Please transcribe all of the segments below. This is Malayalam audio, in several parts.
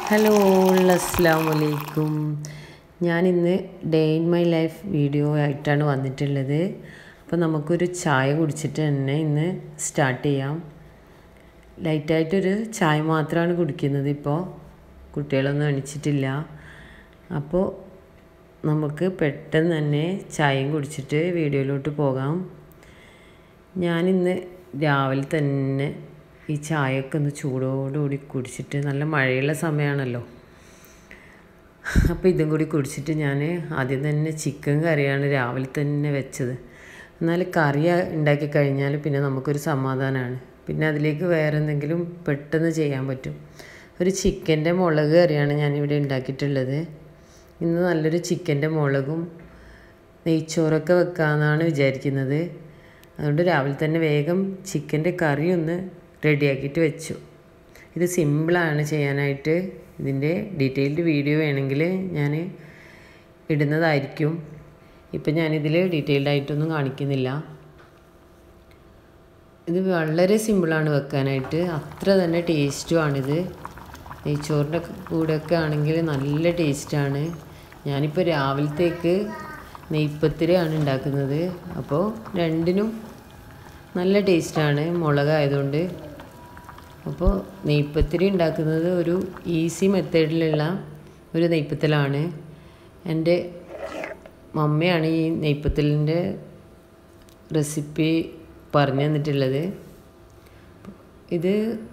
ഹലോ അസ്സാം വലൈക്കും ഞാനിന്ന് day in my life video ആയിട്ടാണ് വന്നിട്ടുള്ളത് അപ്പോൾ നമുക്കൊരു ചായ കുടിച്ചിട്ട് തന്നെ ഇന്ന് സ്റ്റാർട്ട് ചെയ്യാം ലൈറ്റായിട്ടൊരു ചായ മാത്രമാണ് കുടിക്കുന്നത് ഇപ്പോൾ കുട്ടികളൊന്നും എണിച്ചിട്ടില്ല അപ്പോൾ നമുക്ക് പെട്ടെന്ന് തന്നെ ചായയും കുടിച്ചിട്ട് വീഡിയോയിലോട്ട് പോകാം ഞാനിന്ന് രാവിലെ തന്നെ ഈ ചായയൊക്കെ ഒന്ന് ചൂടോടുകൂടി കുടിച്ചിട്ട് നല്ല മഴയുള്ള സമയമാണല്ലോ അപ്പോൾ ഇതും കൂടി കുടിച്ചിട്ട് ഞാൻ ആദ്യം തന്നെ ചിക്കൻ കറിയാണ് രാവിലെ തന്നെ വെച്ചത് എന്നാൽ കറി ഉണ്ടാക്കി കഴിഞ്ഞാൽ പിന്നെ നമുക്കൊരു സമാധാനമാണ് പിന്നെ അതിലേക്ക് വേറെ എന്തെങ്കിലും പെട്ടെന്ന് ചെയ്യാൻ പറ്റും ഒരു ചിക്കൻ്റെ മുളക് കറിയാണ് ഞാനിവിടെ ഉണ്ടാക്കിയിട്ടുള്ളത് ഇന്ന് നല്ലൊരു ചിക്കൻ്റെ മുളകും നെയ്ച്ചോറൊക്കെ വെക്കാമെന്നാണ് വിചാരിക്കുന്നത് അതുകൊണ്ട് രാവിലെ തന്നെ വേഗം ചിക്കൻ്റെ കറി ഒന്ന് റെഡിയാക്കിയിട്ട് വെച്ചു ഇത് സിമ്പിളാണ് ചെയ്യാനായിട്ട് ഇതിൻ്റെ ഡീറ്റെയിൽഡ് വീഡിയോ വേണമെങ്കിൽ ഞാൻ ഇടുന്നതായിരിക്കും ഇപ്പം ഞാനിതിൽ ഡീറ്റെയിൽഡ് ആയിട്ടൊന്നും കാണിക്കുന്നില്ല ഇത് വളരെ സിമ്പിളാണ് വെക്കാനായിട്ട് അത്ര തന്നെ ടേസ്റ്റുമാണിത് നെയ്ച്ചോറിൻ്റെ കൂടെയൊക്കെ ആണെങ്കിൽ നല്ല ടേസ്റ്റാണ് ഞാനിപ്പോൾ രാവിലത്തേക്ക് നെയ്പ്പത്തിരിയാണ് ഉണ്ടാക്കുന്നത് അപ്പോൾ രണ്ടിനും നല്ല ടേസ്റ്റാണ് മുളകായതുകൊണ്ട് അപ്പോൾ നെയ്പ്പത്തിരി ഉണ്ടാക്കുന്നത് ഒരു ഈസി മെത്തേഡിലുള്ള ഒരു നെയ്പ്പത്തലാണ് എൻ്റെ മമ്മയാണ് ഈ നെയ്പ്പത്തലിൻ്റെ റെസിപ്പി പറഞ്ഞു തന്നിട്ടുള്ളത് ഇത്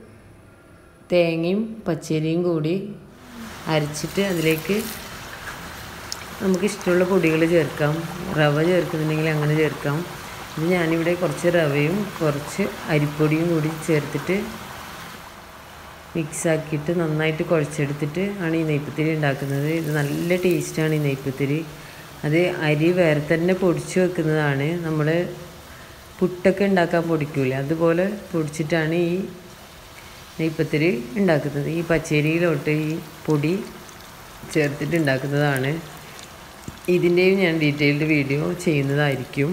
തേങ്ങയും പച്ചരിയും കൂടി അരച്ചിട്ട് അതിലേക്ക് നമുക്ക് ഇഷ്ടമുള്ള പൊടികൾ ചേർക്കാം റവ ചേർക്കുന്നുണ്ടെങ്കിൽ അങ്ങനെ ചേർക്കാം ഇത് ഞാനിവിടെ കുറച്ച് റവയും കുറച്ച് അരിപ്പൊടിയും കൂടി ചേർത്തിട്ട് മിക്സ് ആക്കിയിട്ട് നന്നായിട്ട് കുഴച്ചെടുത്തിട്ട് ആണ് ഈ നെയ്പ്പത്തിരി ഉണ്ടാക്കുന്നത് ഇത് നല്ല ടേസ്റ്റാണ് ഈ നെയ്പ്പത്തിരി അത് അരി വേറെ തന്നെ പൊടിച്ച് വെക്കുന്നതാണ് നമ്മൾ പുട്ടൊക്കെ ഉണ്ടാക്കാൻ പൊടിക്കൂലേ അതുപോലെ പൊടിച്ചിട്ടാണ് ഈ നെയ്പ്പത്തിരി ഉണ്ടാക്കുന്നത് ഈ പച്ചരിയിലോട്ട് ഈ പൊടി ചേർത്തിട്ട് ഉണ്ടാക്കുന്നതാണ് ഇതിൻ്റെയും ഞാൻ ഡീറ്റെയിൽഡ് വീഡിയോ ചെയ്യുന്നതായിരിക്കും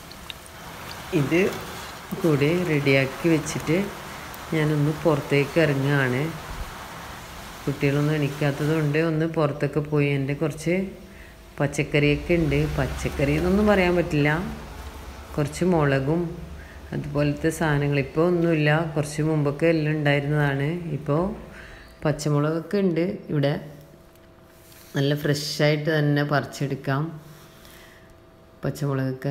ഇത് കൂടി റെഡിയാക്കി വെച്ചിട്ട് ഞാനൊന്ന് പുറത്തേക്ക് ഇറങ്ങുകയാണ് കുട്ടികളൊന്നും എണിക്കാത്തത് കൊണ്ട് ഒന്ന് പുറത്തൊക്കെ പോയി എൻ്റെ കുറച്ച് പച്ചക്കറിയൊക്കെ ഉണ്ട് പച്ചക്കറി എന്നൊന്നും പറയാൻ പറ്റില്ല കുറച്ച് മുളകും അതുപോലത്തെ സാധനങ്ങൾ ഇപ്പോൾ ഒന്നുമില്ല കുറച്ച് മുമ്പൊക്കെ എല്ലാം ഉണ്ടായിരുന്നതാണ് ഇപ്പോൾ പച്ചമുളകൊക്കെ ഉണ്ട് ഇവിടെ നല്ല ഫ്രഷായിട്ട് തന്നെ പറിച്ചെടുക്കാം പച്ചമുളകൊക്കെ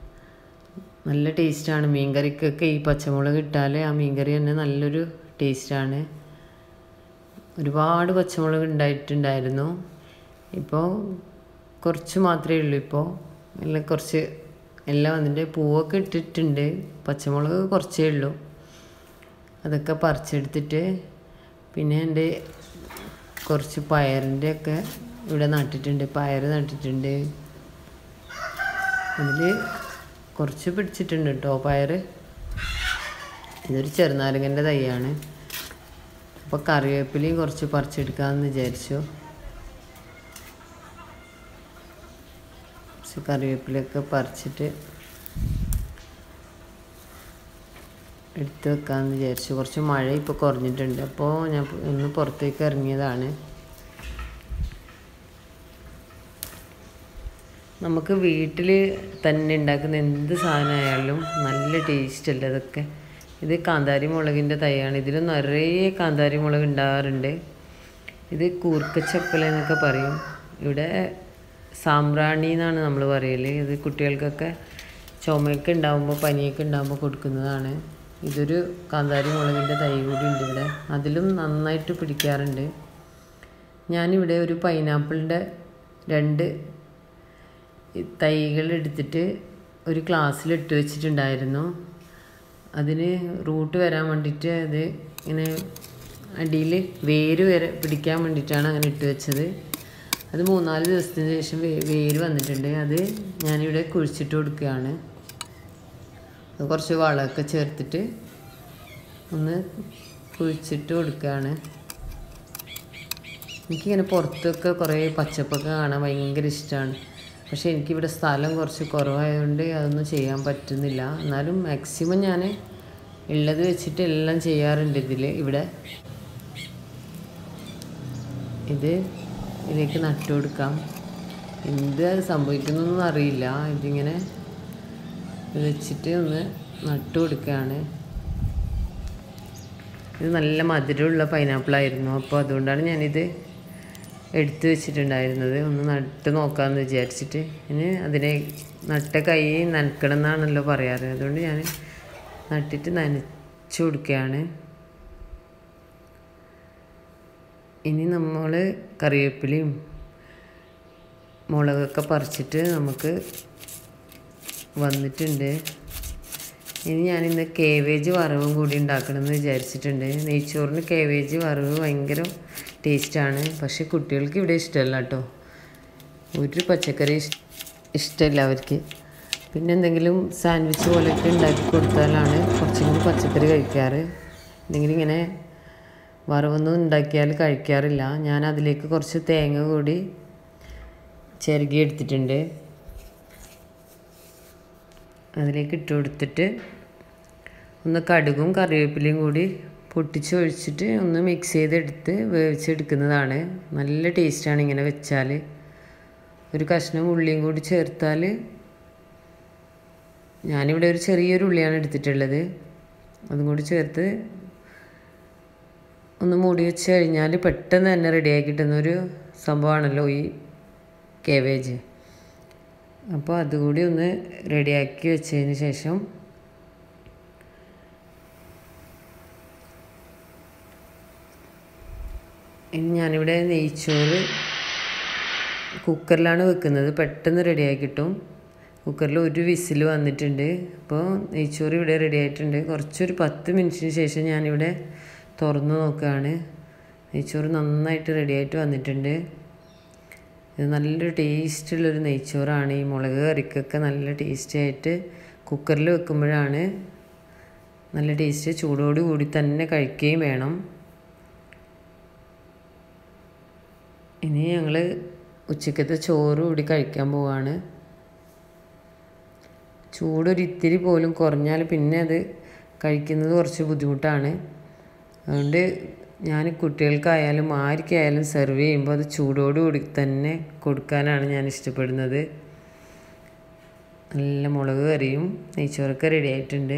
നല്ല ടേസ്റ്റാണ് മീൻകറിക്കൊക്കെ ഈ പച്ചമുളക് ഇട്ടാൽ ആ മീൻകറി തന്നെ നല്ലൊരു ടേസ്റ്റാണ് ഒരുപാട് പച്ചമുളക് ഉണ്ടായിട്ടുണ്ടായിരുന്നു ഇപ്പോൾ കുറച്ച് മാത്രമേ ഉള്ളൂ ഇപ്പോൾ എല്ലാം കുറച്ച് എല്ലാം അതിൻ്റെ പൂവൊക്കെ ഇട്ടിട്ടുണ്ട് പച്ചമുളക് കുറച്ചേ ഉള്ളൂ അതൊക്കെ പറിച്ചെടുത്തിട്ട് പിന്നെ എൻ്റെ കുറച്ച് പയറിൻ്റെ ഒക്കെ ഇവിടെ നട്ടിട്ടുണ്ട് പയർ നട്ടിട്ടുണ്ട് അതിൽ കുറച്ച് പിടിച്ചിട്ടുണ്ട് കേട്ടോ പയർ ഇതൊരു ചെറുനാരങ്ങൻ്റെ തൈയാണ് അപ്പോൾ കറിവേപ്പിലയും കുറച്ച് പറിച്ചെടുക്കാമെന്ന് വിചാരിച്ചു കുറച്ച് കറിവേപ്പിലയൊക്കെ പറിച്ചിട്ട് എടുത്ത് വെക്കാമെന്ന് വിചാരിച്ചു കുറച്ച് മഴ ഇപ്പോൾ കുറഞ്ഞിട്ടുണ്ട് അപ്പോൾ ഞാൻ ഒന്ന് പുറത്തേക്ക് ഇറങ്ങിയതാണ് നമുക്ക് വീട്ടിൽ തന്നെ ഉണ്ടാക്കുന്ന എന്ത് സാധനമായാലും നല്ല ടേസ്റ്റ് അല്ലേ അതൊക്കെ ഇത് കാന്താരി മുളകിൻ്റെ തൈയാണ് ഇതിൽ നിറയെ കാന്താരി മുളക് ഉണ്ടാകാറുണ്ട് ഇത് കൂർക്കച്ചപ്പല എന്നൊക്കെ പറയും ഇവിടെ സാമ്പ്രാണി എന്നാണ് നമ്മൾ പറയൽ ഇത് കുട്ടികൾക്കൊക്കെ ചുമയൊക്കെ ഉണ്ടാകുമ്പോൾ പനിയൊക്കെ ഉണ്ടാകുമ്പോൾ കൊടുക്കുന്നതാണ് ഇതൊരു കാന്താരി മുളകിൻ്റെ തൈ കൂടി ഉണ്ട് ഇവിടെ അതിലും നന്നായിട്ട് പിടിക്കാറുണ്ട് ഞാനിവിടെ ഒരു പൈനാപ്പിളിൻ്റെ രണ്ട് തൈകൾ എടുത്തിട്ട് ഒരു ക്ലാസ്സിൽ ഇട്ട് വെച്ചിട്ടുണ്ടായിരുന്നു അതിന് റൂട്ട് വരാൻ വേണ്ടിയിട്ട് അത് ഇങ്ങനെ അടിയിൽ വേര് വരെ പിടിക്കാൻ വേണ്ടിയിട്ടാണ് അങ്ങനെ ഇട്ട് വെച്ചത് അത് മൂന്നാല് ദിവസത്തിന് ശേഷം വേര് വന്നിട്ടുണ്ട് അത് ഞാനിവിടെ കുഴിച്ചിട്ട് കൊടുക്കുകയാണ് അത് കുറച്ച് വളമൊക്കെ ചേർത്തിട്ട് ഒന്ന് കുഴിച്ചിട്ട് കൊടുക്കുകയാണ് എനിക്കിങ്ങനെ പുറത്തൊക്കെ കുറേ പച്ചപ്പൊക്കെ കാണാൻ ഭയങ്കര ഇഷ്ടമാണ് പക്ഷേ എനിക്കിവിടെ സ്ഥലം കുറച്ച് കുറവായതുകൊണ്ട് അതൊന്നും ചെയ്യാൻ പറ്റുന്നില്ല എന്നാലും മാക്സിമം ഞാൻ ഉള്ളത് വെച്ചിട്ട് എല്ലാം ചെയ്യാറുണ്ട് ഇതിൽ ഇവിടെ ഇത് ഇതിലേക്ക് നട്ടു കൊടുക്കാം എന്ത് സംഭവിക്കുന്നൊന്നും അറിയില്ല ഇതിങ്ങനെ ഇത് വെച്ചിട്ട് ഒന്ന് നട്ടു കൊടുക്കുകയാണ് ഇത് നല്ല മധുരമുള്ള പൈനാപ്പിളായിരുന്നു അപ്പോൾ അതുകൊണ്ടാണ് ഞാനിത് എടുത്തു വെച്ചിട്ടുണ്ടായിരുന്നത് ഒന്ന് നട്ട് നോക്കാമെന്ന് വിചാരിച്ചിട്ട് ഇനി അതിനെ നട്ട കൈ നനക്കണം എന്നാണല്ലോ പറയാറ് അതുകൊണ്ട് ഞാൻ നട്ടിട്ട് നനച്ചു കൊടുക്കുകയാണ് ഇനി നമ്മൾ കറിവേപ്പിലയും മുളകൊക്കെ പറിച്ചിട്ട് നമുക്ക് വന്നിട്ടുണ്ട് ഇനി ഞാനിന്ന് കേവേജ് വറവും കൂടി ഉണ്ടാക്കണമെന്ന് വിചാരിച്ചിട്ടുണ്ട് നെയ്ച്ചോറിന് കേവേജ് വറവ് ഭയങ്കര ടേസ്റ്റാണ് പക്ഷേ കുട്ടികൾക്ക് ഇവിടെ ഇഷ്ടമല്ല കേട്ടോ ഒരു പച്ചക്കറി ഇഷ് ഇഷ്ടമില്ല അവർക്ക് പിന്നെ എന്തെങ്കിലും സാൻഡ്വിച്ച് പോലെയൊക്കെ ഉണ്ടാക്കി കൊടുത്താലാണ് കുറച്ചും കൂടി പച്ചക്കറി കഴിക്കാറ് എന്തെങ്കിലും ഇങ്ങനെ വറവൊന്നും ഉണ്ടാക്കിയാൽ കഴിക്കാറില്ല ഞാൻ അതിലേക്ക് കുറച്ച് തേങ്ങ കൂടി ചിരകി എടുത്തിട്ടുണ്ട് അതിലേക്ക് ഇട്ട് കൊടുത്തിട്ട് ഒന്ന് കടുകും കറിവേപ്പിലയും കൂടി പൊട്ടിച്ച് ഒഴിച്ചിട്ട് ഒന്ന് മിക്സ് ചെയ്തെടുത്ത് വേവിച്ചെടുക്കുന്നതാണ് നല്ല ടേസ്റ്റാണ് ഇങ്ങനെ വെച്ചാൽ ഒരു കഷ്ണം ഉള്ളിയും കൂടി ചേർത്താൽ ഞാനിവിടെ ഒരു ചെറിയൊരു ഉള്ളിയാണ് എടുത്തിട്ടുള്ളത് അതും കൂടി ചേർത്ത് ഒന്ന് മൂടി വെച്ച് കഴിഞ്ഞാൽ പെട്ടെന്ന് തന്നെ റെഡിയാക്കി കിട്ടുന്നൊരു സംഭവമാണല്ലോ ഈ കേവേജ് അപ്പോൾ അതുകൂടി ഒന്ന് റെഡിയാക്കി വെച്ചതിന് ശേഷം ഇനി ഞാനിവിടെ നെയ്ച്ചോറ് കുക്കറിലാണ് വെക്കുന്നത് പെട്ടെന്ന് റെഡിയാക്കി കിട്ടും കുക്കറിൽ ഒരു വിസിൽ വന്നിട്ടുണ്ട് അപ്പോൾ നെയ്ച്ചോറ് ഇവിടെ റെഡി ആയിട്ടുണ്ട് കുറച്ചൊരു പത്ത് മിനിറ്റിന് ശേഷം ഞാനിവിടെ തുറന്നു നോക്കുകയാണ് നെയ്ച്ചോറ് നന്നായിട്ട് റെഡിയായിട്ട് വന്നിട്ടുണ്ട് ഇത് നല്ലൊരു ടേസ്റ്റുള്ളൊരു നെയ്ച്ചോറാണ് ഈ മുളക് കറിക്കൊക്കെ നല്ല ടേസ്റ്റി ആയിട്ട് കുക്കറിൽ വെക്കുമ്പോഴാണ് നല്ല ടേസ്റ്റ് ചൂടോട് കൂടി തന്നെ കഴിക്കുകയും വേണം ഇനി ഞങ്ങൾ ഉച്ചക്കത്തെ ചോറ് കൂടി കഴിക്കാൻ പോവാണ് ചൂടൊരിത്തിരി പോലും കുറഞ്ഞാൽ പിന്നെ അത് കഴിക്കുന്നത് കുറച്ച് ബുദ്ധിമുട്ടാണ് അതുകൊണ്ട് ഞാൻ കുട്ടികൾക്കായാലും ആർക്കായാലും സെർവ് ചെയ്യുമ്പോൾ അത് ചൂടോടുകൂടി തന്നെ കൊടുക്കാനാണ് ഞാൻ ഇഷ്ടപ്പെടുന്നത് നല്ല മുളക് കറിയും നെയ്ച്ചോറൊക്കെ റെഡി ആയിട്ടുണ്ട്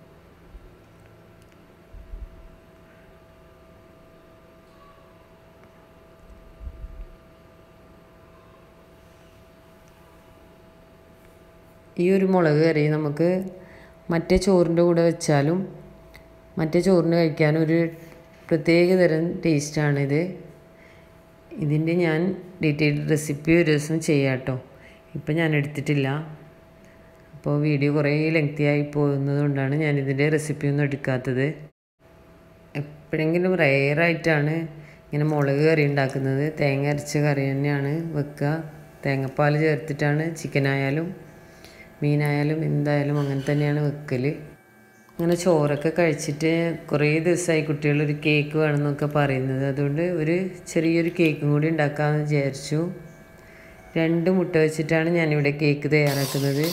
ഈ ഒരു മുളക് കറി നമുക്ക് മറ്റേ ചോറിൻ്റെ കൂടെ വെച്ചാലും മറ്റേ ചോറിന് കഴിക്കാൻ ഒരു പ്രത്യേക തരം ടേസ്റ്റാണിത് ഇതിൻ്റെ ഞാൻ ഡീറ്റെയിൽഡ് റെസിപ്പി ഒരു ദിവസം ചെയ്യാം കേട്ടോ ഇപ്പം ഞാൻ എടുത്തിട്ടില്ല അപ്പോൾ വീഡിയോ കുറേ ലെങ്തി ആയി പോകുന്നത് കൊണ്ടാണ് ഞാൻ ഇതിൻ്റെ റെസിപ്പി ഒന്നും എടുക്കാത്തത് എപ്പോഴെങ്കിലും റെയറായിട്ടാണ് ഇങ്ങനെ മുളക് കറി ഉണ്ടാക്കുന്നത് തേങ്ങ അരച്ച കറി തന്നെയാണ് വെക്കുക തേങ്ങാപ്പാൽ ചേർത്തിട്ടാണ് ചിക്കനായാലും മീനായാലും എന്തായാലും അങ്ങനെ തന്നെയാണ് വെക്കൽ അങ്ങനെ ചോറൊക്കെ കഴിച്ചിട്ട് കുറേ ദിവസമായി കുട്ടികൾ ഒരു കേക്ക് വേണമെന്നൊക്കെ പറയുന്നത് അതുകൊണ്ട് ഒരു ചെറിയൊരു കേക്കും കൂടി ഉണ്ടാക്കാമെന്ന് വിചാരിച്ചു രണ്ട് മുട്ട വെച്ചിട്ടാണ് ഞാനിവിടെ കേക്ക് തയ്യാറാക്കുന്നത്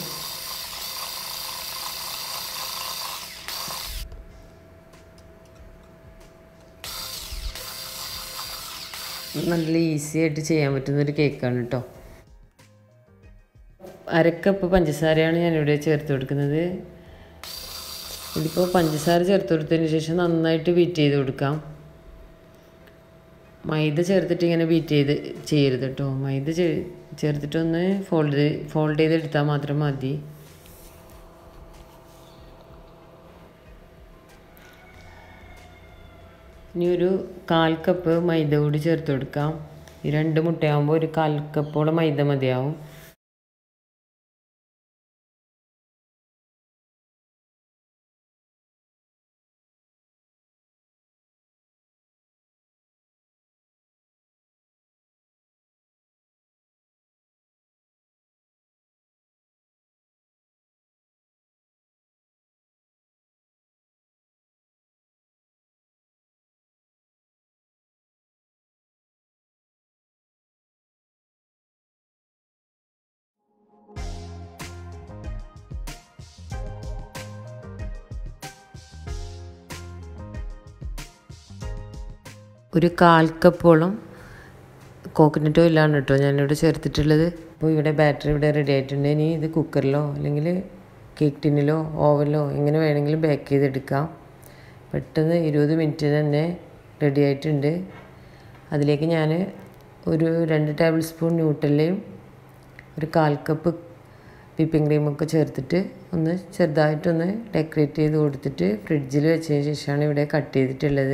നല്ല ഈസി ആയിട്ട് ചെയ്യാൻ പറ്റുന്നൊരു കേക്കാണ് കേട്ടോ അരക്കപ്പ് പഞ്ചസാരയാണ് ഞാനിവിടെ ചേർത്ത് കൊടുക്കുന്നത് ഇതിപ്പോൾ പഞ്ചസാര ചേർത്ത് കൊടുത്തതിന് ശേഷം നന്നായിട്ട് ബീറ്റ് ചെയ്ത് കൊടുക്കാം മൈദ ചേർത്തിട്ട് ഇങ്ങനെ ബീറ്റ് ചെയ്ത് ചെയ്യരുത് കേട്ടോ മൈദ ചേർത്തിട്ടൊന്ന് ഫോൾഡ് ഫോൾഡ് ചെയ്തെടുത്താൽ മാത്രം മതി ഇനി ഒരു കാൽ കപ്പ് മൈദ കൂടി ചേർത്ത് കൊടുക്കാം ഈ രണ്ട് മുട്ടയാകുമ്പോൾ ഒരു കാൽ കപ്പോളം മൈദ മതിയാവും ഒരു കാൽ കപ്പോളം കോക്കനട്ട് ഓയിലാണ് കേട്ടോ ഞാനിവിടെ ചേർത്തിട്ടുള്ളത് അപ്പോൾ ഇവിടെ ബാറ്ററി ഇവിടെ റെഡി ആയിട്ടുണ്ട് ഇനി ഇത് കുക്കറിലോ അല്ലെങ്കിൽ കേക്ക് ടിന്നിലോ ഓവനിലോ എങ്ങനെ വേണമെങ്കിലും ബേക്ക് ചെയ്തെടുക്കാം പെട്ടെന്ന് ഇരുപത് മിനിറ്റ് തന്നെ റെഡി ആയിട്ടുണ്ട് അതിലേക്ക് ഞാൻ ഒരു രണ്ട് ടേബിൾ സ്പൂൺ ന്യൂട്ടല്ലയും ഒരു കാൽ കപ്പ് വിപ്പിംഗ് ക്രീമൊക്കെ ചേർത്തിട്ട് ഒന്ന് ചെറുതായിട്ടൊന്ന് ഡെക്കറേറ്റ് ചെയ്ത് കൊടുത്തിട്ട് ഫ്രിഡ്ജിൽ വെച്ചതിന് ശേഷമാണ് ഇവിടെ കട്ട് ചെയ്തിട്ടുള്ളത്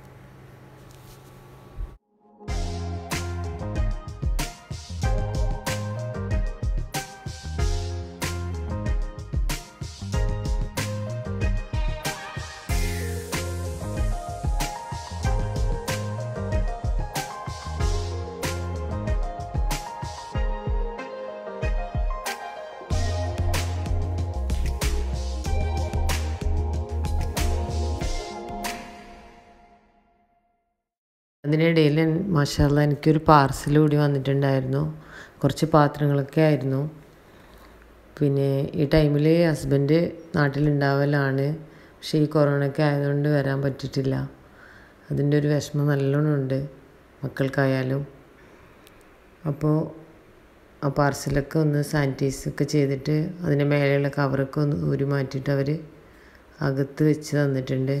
അതിനിടയിൽ മാഷാല്ല എനിക്കൊരു പാർസൽ കൂടി വന്നിട്ടുണ്ടായിരുന്നു കുറച്ച് പാത്രങ്ങളൊക്കെ ആയിരുന്നു പിന്നെ ഈ ടൈമിൽ ഹസ്ബൻഡ് നാട്ടിലുണ്ടാവലാണ് പക്ഷേ ഈ കൊറോണയൊക്കെ ആയതുകൊണ്ട് വരാൻ പറ്റിയിട്ടില്ല അതിൻ്റെ ഒരു വിഷമം നല്ലോണം ഉണ്ട് മക്കൾക്കായാലും അപ്പോൾ ആ പാർസലൊക്കെ ഒന്ന് സാനിറ്റൈസ് ഒക്കെ ചെയ്തിട്ട് അതിൻ്റെ മേലെയുള്ള കവറൊക്കെ ഒന്ന് ഊരി മാറ്റിയിട്ട് അവർ അകത്ത് വെച്ച് തന്നിട്ടുണ്ട്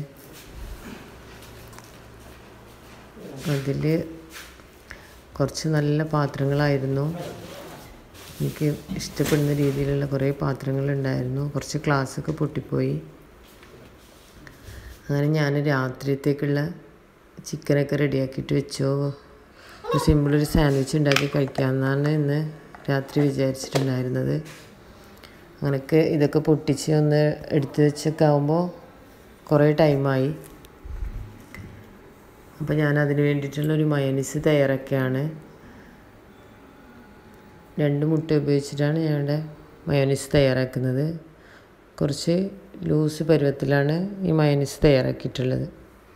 അതിൽ കുറച്ച് നല്ല പാത്രങ്ങളായിരുന്നു എനിക്ക് ഇഷ്ടപ്പെടുന്ന രീതിയിലുള്ള കുറേ പാത്രങ്ങളുണ്ടായിരുന്നു കുറച്ച് ഗ്ലാസ്സൊക്കെ പൊട്ടിപ്പോയി അങ്ങനെ ഞാൻ രാത്രിയത്തേക്കുള്ള ചിക്കനൊക്കെ റെഡിയാക്കിയിട്ട് വെച്ചോ ഒരു സിമ്പിളൊരു സാൻഡ്വിച്ച് ഉണ്ടാക്കി കഴിക്കാമെന്നാണ് ഇന്ന് രാത്രി വിചാരിച്ചിട്ടുണ്ടായിരുന്നത് അങ്ങനെയൊക്കെ ഇതൊക്കെ പൊട്ടിച്ച് ഒന്ന് എടുത്ത് വെച്ചൊക്കെ ആകുമ്പോൾ കുറേ ടൈമായി അപ്പോൾ ഞാൻ അതിന് വേണ്ടിയിട്ടുള്ളൊരു മയനിസ് തയ്യാറാക്കിയാണ് രണ്ട് മുട്ട ഉപയോഗിച്ചിട്ടാണ് ഞാനിവിടെ മയോനീസ് തയ്യാറാക്കുന്നത് കുറച്ച് ലൂസ് പരുവത്തിലാണ് ഈ മയോനീസ് തയ്യാറാക്കിയിട്ടുള്ളത്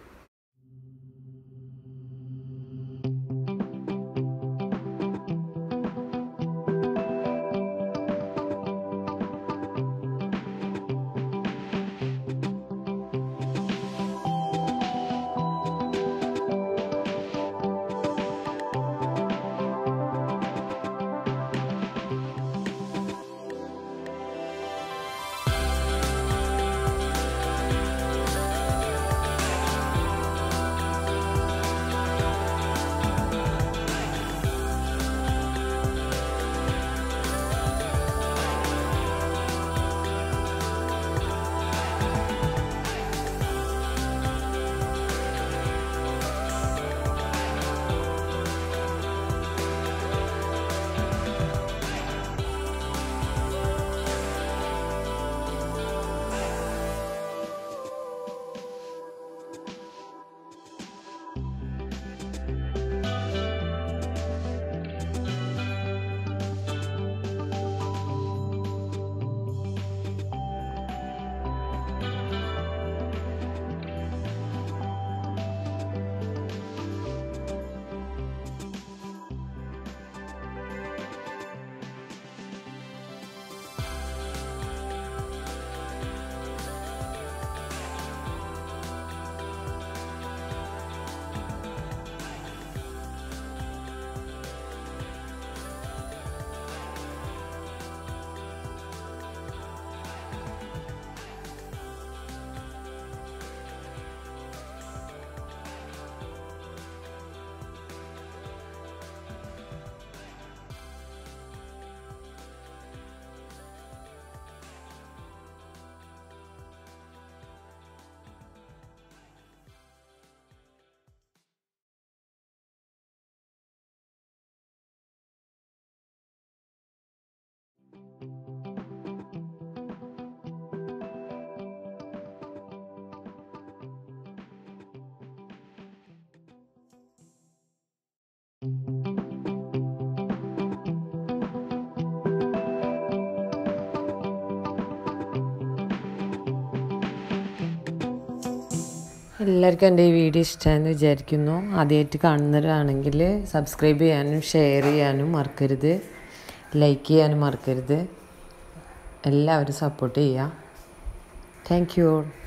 എല്ലാവർക്കും എൻ്റെ ഈ വീഡിയോ ഇഷ്ടമായെന്ന് വിചാരിക്കുന്നു ആദ്യമായിട്ട് കാണുന്നവരാണെങ്കിൽ സബ്സ്ക്രൈബ് ചെയ്യാനും ഷെയർ ചെയ്യാനും മറക്കരുത് ലൈക്ക് ചെയ്യാനും മറക്കരുത് എല്ലാവരും സപ്പോർട്ട് ചെയ്യുക താങ്ക് യു